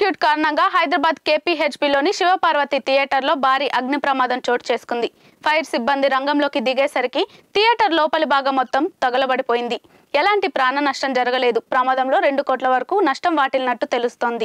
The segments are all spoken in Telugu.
సర్క్యూట్ కారణంగా హైదరాబాద్ కేపీహెచ్బిలోని శివపార్వతి థియేటర్లో భారీ అగ్ని ప్రమాదం చోటు చేసుకుంది ఫైర్ సిబ్బంది రంగంలోకి దిగేసరికి థియేటర్ లోపలి భాగం మొత్తం తగలబడిపోయింది ఎలాంటి ప్రాణ నష్టం జరగలేదు ప్రమాదంలో రెండు కోట్ల వరకు నష్టం వాటిల్లినట్టు తెలుస్తోంది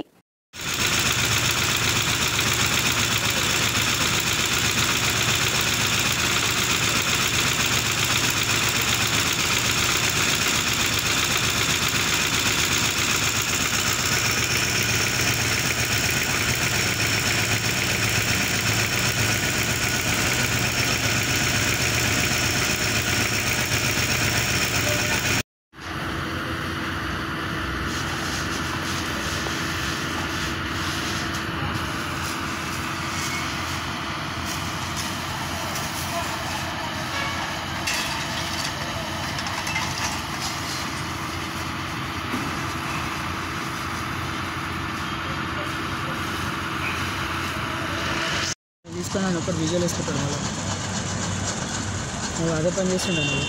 తీసుకున్నాను ఒకటి విజువల్ వేసుకుంటాను మళ్ళీ నువ్వు అదే పని చేస్తుండే నువ్వు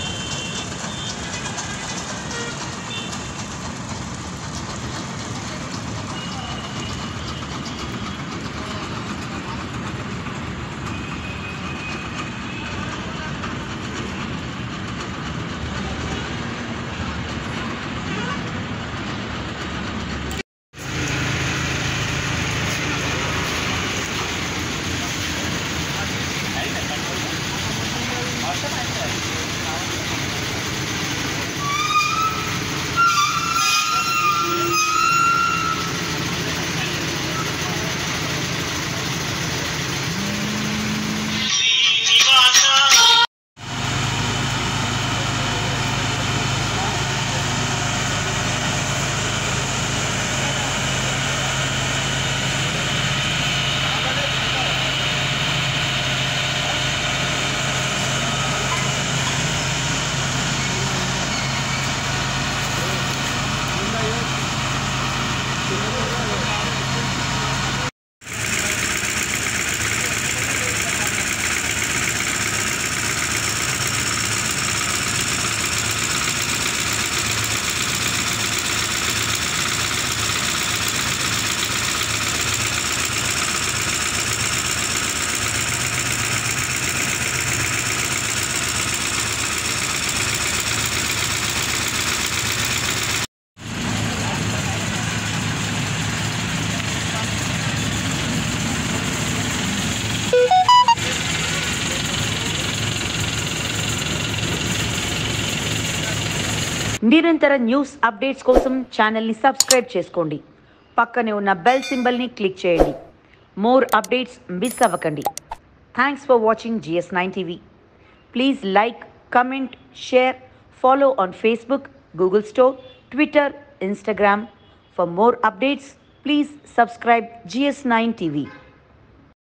నిరంతర న్యూస్ అప్డేట్స్ కోసం ఛానల్ని సబ్స్క్రైబ్ చేసుకోండి పక్కనే ఉన్న బెల్ సింబల్ని క్లిక్ చేయండి మోర్ అప్డేట్స్ మిస్ అవ్వకండి thanks for watching GS nine TV please like comment share follow on Facebook Google store Twitter Instagram for more updates please subscribe GS nine TV